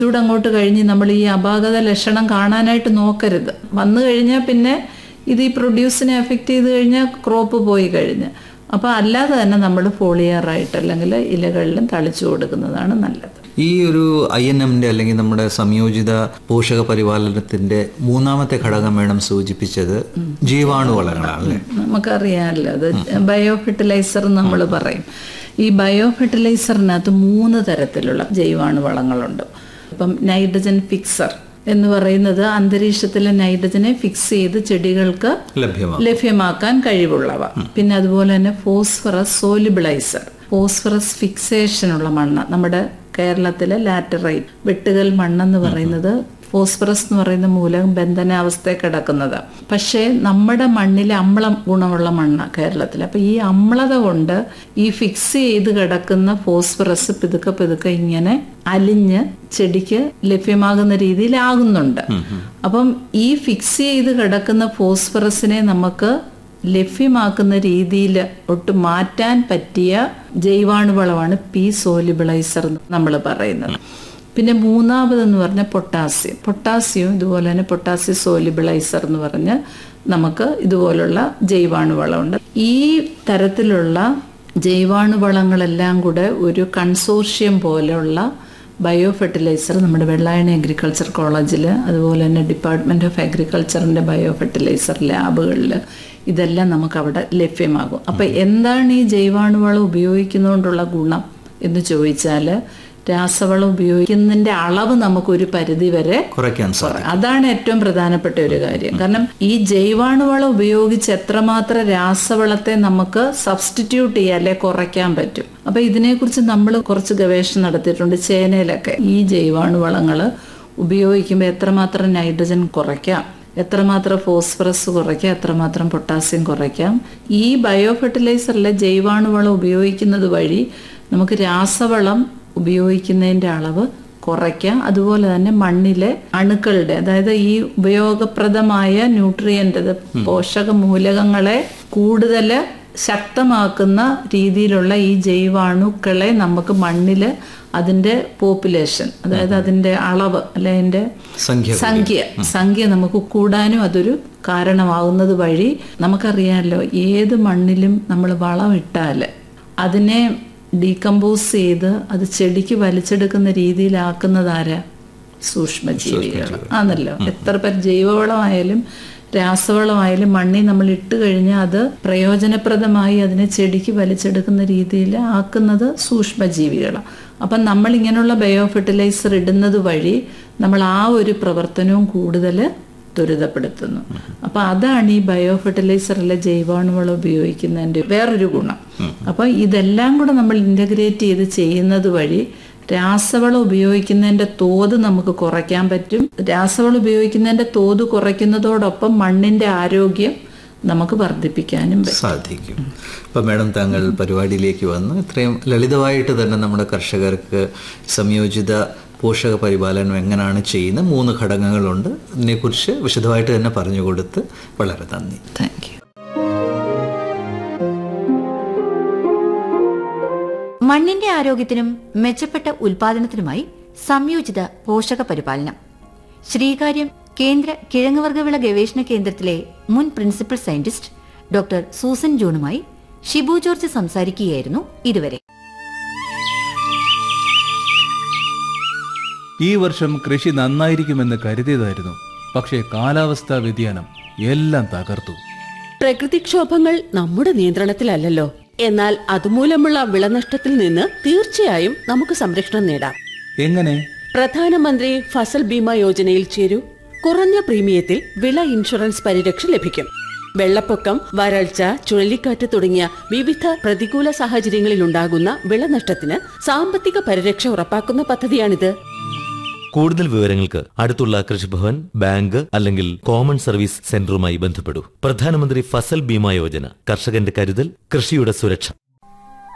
ചൂട് അങ്ങോട്ട് കഴിഞ്ഞ് നമ്മൾ ഈ അപാകത ലക്ഷണം കാണാനായിട്ട് നോക്കരുത് വന്നു കഴിഞ്ഞാൽ പിന്നെ ഇത് ഈ പ്രൊഡ്യൂസിനെ എഫക്റ്റ് ചെയ്ത് കഴിഞ്ഞാൽ ക്രോപ്പ് പോയി കഴിഞ്ഞ് അപ്പോൾ അല്ലാതെ തന്നെ നമ്മൾ ഫോളിയറായിട്ട് അല്ലെങ്കിൽ ഇലകളിലും തളിച്ചു കൊടുക്കുന്നതാണ് നല്ലത് ഈ ഒരു ഐ എൻ എമ്മിന്റെ അല്ലെങ്കിൽ നമ്മുടെ സംയോജിത പോഷക പരിപാലനത്തിന്റെ മൂന്നാമത്തെ ഘടകം വേണം സൂചിപ്പിച്ചത് ജീവാണു വളങ്ങളാണ് അല്ലേ നമുക്കറിയാമല്ലോ അത് ബയോ ഫെർട്ടിലൈസർ നമ്മൾ പറയും ഈ ബയോ ഫെർട്ടിലൈസറിനകത്ത് മൂന്ന് തരത്തിലുള്ള ജൈവാണു വളങ്ങളുണ്ട് ഇപ്പം നൈട്രജൻ ഫിക്സർ എന്ന് പറയുന്നത് അന്തരീക്ഷത്തിലെ നൈട്രജനെ ഫിക്സ് ചെയ്ത് ചെടികൾക്ക് ലഭ്യമാണ് ലഭ്യമാക്കാൻ കഴിവുള്ളവ പിന്നെ അതുപോലെ തന്നെ ഫോസ്ഫറസ് സോലിബിളൈസർ ഫോസ്ഫറസ് ഫിക്സേഷനുള്ള മണ്ണ് നമ്മുടെ കേരളത്തിലെ ലാറ്ററൈറ്റ് വെട്ടുകൽ മണ്ണെന്ന് പറയുന്നത് ഫോസ്ഫറസ് എന്ന് പറയുന്ന മൂലകം ബന്ധനാവസ്ഥയിൽ കിടക്കുന്നത് പക്ഷേ നമ്മുടെ മണ്ണിലെ അമ്ലം ഗുണമുള്ള മണ്ണ കേരളത്തിൽ അപ്പൊ ഈ അമ്ലത കൊണ്ട് ഈ ഫിക്സ് ചെയ്ത് കിടക്കുന്ന ഫോസ്ഫറസ് പിതുക്കെ പിതുക്കെ ഇങ്ങനെ അലിഞ്ഞ് ചെടിക്ക് ലഭ്യമാകുന്ന രീതിയിലാകുന്നുണ്ട് അപ്പം ഈ ഫിക്സ് ചെയ്ത് കിടക്കുന്ന ഫോസ്ഫറസിനെ നമുക്ക് ലഭ്യമാക്കുന്ന രീതിയിൽ ഒട്ട് മാറ്റാൻ പറ്റിയ ജൈവാണുവളമാണ് പി സോലിബിളൈസർ നമ്മൾ പറയുന്നത് പിന്നെ മൂന്നാമതെന്ന് പറഞ്ഞാൽ പൊട്ടാസ്യം പൊട്ടാസ്യം ഇതുപോലെ തന്നെ പൊട്ടാസ്യം സോലിബിളൈസർ എന്ന് പറഞ്ഞ് നമുക്ക് ഇതുപോലുള്ള ജൈവാണുവളമുണ്ട് ഈ തരത്തിലുള്ള ജൈവാണുവളങ്ങളെല്ലാം കൂടെ ഒരു കൺസോർഷ്യം പോലെയുള്ള ബയോ ഫെർട്ടിലൈസർ നമ്മുടെ വെള്ളായണി അഗ്രികൾച്ചർ കോളേജിൽ അതുപോലെ തന്നെ ഡിപ്പാർട്ട്മെൻറ്റ് ഓഫ് അഗ്രികൾച്ചറിൻ്റെ ബയോ ഫെർട്ടിലൈസർ ലാബുകളിൽ ഇതെല്ലാം നമുക്ക് അവിടെ ലഭ്യമാകും അപ്പം എന്താണ് ഈ ജൈവാണുവളം ഉപയോഗിക്കുന്നതുകൊണ്ടുള്ള ഗുണം എന്ന് ചോദിച്ചാൽ രാസവളം ഉപയോഗിക്കുന്നതിൻ്റെ അളവ് നമുക്കൊരു പരിധി വരെ കുറയ്ക്കാൻ സാധിക്കും അതാണ് ഏറ്റവും പ്രധാനപ്പെട്ട ഒരു കാര്യം കാരണം ഈ ജൈവാണുവളം ഉപയോഗിച്ച് എത്രമാത്രം രാസവളത്തെ നമുക്ക് സബ്സ്റ്റിറ്റ്യൂട്ട് ചെയ്യാൻ അല്ലെ കുറയ്ക്കാൻ പറ്റും അപ്പൊ ഇതിനെക്കുറിച്ച് നമ്മൾ കുറച്ച് ഗവേഷണം നടത്തിയിട്ടുണ്ട് ചേനയിലൊക്കെ ഈ ജൈവാണുവളങ്ങൾ ഉപയോഗിക്കുമ്പോൾ എത്രമാത്രം നൈട്രജൻ കുറയ്ക്കാം എത്രമാത്രം ഫോസ്ഫറസ് കുറയ്ക്കാം എത്രമാത്രം പൊട്ടാസ്യം കുറയ്ക്കാം ഈ ബയോ ഫെർട്ടിലൈസറിലെ ജൈവാണുവളം ഉപയോഗിക്കുന്നത് വഴി നമുക്ക് രാസവളം ഉപയോഗിക്കുന്നതിൻ്റെ അളവ് കുറയ്ക്കാം അതുപോലെ തന്നെ മണ്ണിലെ അണുക്കളുടെ അതായത് ഈ ഉപയോഗപ്രദമായ ന്യൂട്രിയൻ്റ് പോഷക മൂലകങ്ങളെ കൂടുതൽ ശക്തമാക്കുന്ന രീതിയിലുള്ള ഈ ജൈവാണുക്കളെ നമുക്ക് മണ്ണിൽ അതിൻ്റെ പോപ്പുലേഷൻ അതായത് അതിൻ്റെ അളവ് അല്ലെ അതിൻ്റെ സംഖ്യ സംഖ്യ സംഖ്യ നമുക്ക് കൂടാനും അതൊരു കാരണമാകുന്നത് വഴി നമുക്കറിയാമല്ലോ ഏത് മണ്ണിലും നമ്മൾ വളമിട്ടാൽ അതിനെ ഡീകമ്പോസ് ചെയ്ത് അത് ചെടിക്ക് വലിച്ചെടുക്കുന്ന രീതിയിലാക്കുന്നത് ആരാ സൂക്ഷ്മജീവികൾ ആണല്ലോ എത്ര പേർ ജൈവവളമായാലും രാസവളമായാലും മണ്ണിൽ നമ്മൾ ഇട്ട് കഴിഞ്ഞാൽ അത് പ്രയോജനപ്രദമായി അതിനെ ചെടിക്ക് വലിച്ചെടുക്കുന്ന രീതിയിൽ ആക്കുന്നത് സൂക്ഷ്മജീവികളാണ് അപ്പം നമ്മൾ ഇങ്ങനെയുള്ള ബയോ ഫെർട്ടിലൈസർ ഇടുന്നത് വഴി നമ്മൾ ആ ഒരു പ്രവർത്തനവും കൂടുതൽ ത്വരിതപ്പെടുത്തുന്നു അപ്പൊ അതാണ് ഈ ബയോ ഫെർട്ടിലൈസറിലെ ജൈവാണുവളം ഉപയോഗിക്കുന്നതിന്റെ വേറൊരു ഗുണം അപ്പൊ ഇതെല്ലാം കൂടെ നമ്മൾ ഇന്റഗ്രേറ്റ് ചെയ്ത് ചെയ്യുന്നത് വഴി രാസവളം ഉപയോഗിക്കുന്നതിന്റെ തോത് നമുക്ക് കുറയ്ക്കാൻ പറ്റും രാസവളം ഉപയോഗിക്കുന്നതിന്റെ തോത് കുറയ്ക്കുന്നതോടൊപ്പം മണ്ണിന്റെ ആരോഗ്യം നമുക്ക് വർദ്ധിപ്പിക്കാനും പറ്റും സാധിക്കും അപ്പം മാഡം താങ്കൾ പരിപാടിയിലേക്ക് വന്നു ഇത്രയും ലളിതമായിട്ട് തന്നെ നമ്മുടെ കർഷകർക്ക് സംയോജിത പോഷക പരിപാലനം എങ്ങനെയാണ് ചെയ്യുന്നത് മൂന്ന് ഘടകങ്ങളുണ്ട് ഇതിനെക്കുറിച്ച് വിശദമായിട്ട് തന്നെ പറഞ്ഞു കൊടുത്ത് വളരെ നന്ദി താങ്ക് യു മണ്ണിന്റെ ആരോഗ്യത്തിനും മെച്ചപ്പെട്ട ഉൽപാദനത്തിനുമായി സംയോജിത പോഷക പരിപാലനം ശ്രീകാര്യം കേന്ദ്ര കിഴങ്ങുവർഗവിള ഗവേഷണ കേന്ദ്രത്തിലെ മുൻ പ്രിൻസിപ്പൽ സയന്റിസ്റ്റ് ഡോക്ടർ സൂസൻ ജോണുമായി ഷിബു ജോർജ് സംസാരിക്കുകയായിരുന്നു ഇതുവരെ ഈ വർഷം കൃഷി നന്നായിരിക്കുമെന്ന് കരുതിയതായിരുന്നു പക്ഷേ കാലാവസ്ഥാ വ്യതിയാനം എല്ലാം തകർത്തു പ്രകൃതിക്ഷോഭങ്ങൾ നമ്മുടെ നിയന്ത്രണത്തിലല്ലല്ലോ എന്നാൽ അതുമൂലമുള്ള വിളനഷ്ടത്തിൽ നിന്ന് തീർച്ചയായും നമുക്ക് സംരക്ഷണം നേടാം എങ്ങനെ പ്രധാനമന്ത്രി ഫസൽ ബീമ യോജനയിൽ ചേരൂ കുറഞ്ഞ പ്രീമിയത്തിൽ വിള ഇൻഷുറൻസ് പരിരക്ഷ ലഭിക്കും വെള്ളപ്പൊക്കം വരൾച്ച ചുഴലിക്കാറ്റ് തുടങ്ങിയ വിവിധ പ്രതികൂല സാഹചര്യങ്ങളിൽ ഉണ്ടാകുന്ന വിളനഷ്ടത്തിന് സാമ്പത്തിക പരിരക്ഷ ഉറപ്പാക്കുന്ന പദ്ധതിയാണിത് കൂടുതൽ വിവരങ്ങൾക്ക് അടുത്തുള്ള കൃഷിഭവൻ ബാങ്ക് അല്ലെങ്കിൽ കോമൺ സർവീസ് സെന്ററുമായി ബന്ധപ്പെടൂ പ്രധാനമന്ത്രി ഫസൽ ബീമ യോജന കർഷകന്റെ കരുതൽ കൃഷിയുടെ സുരക്ഷ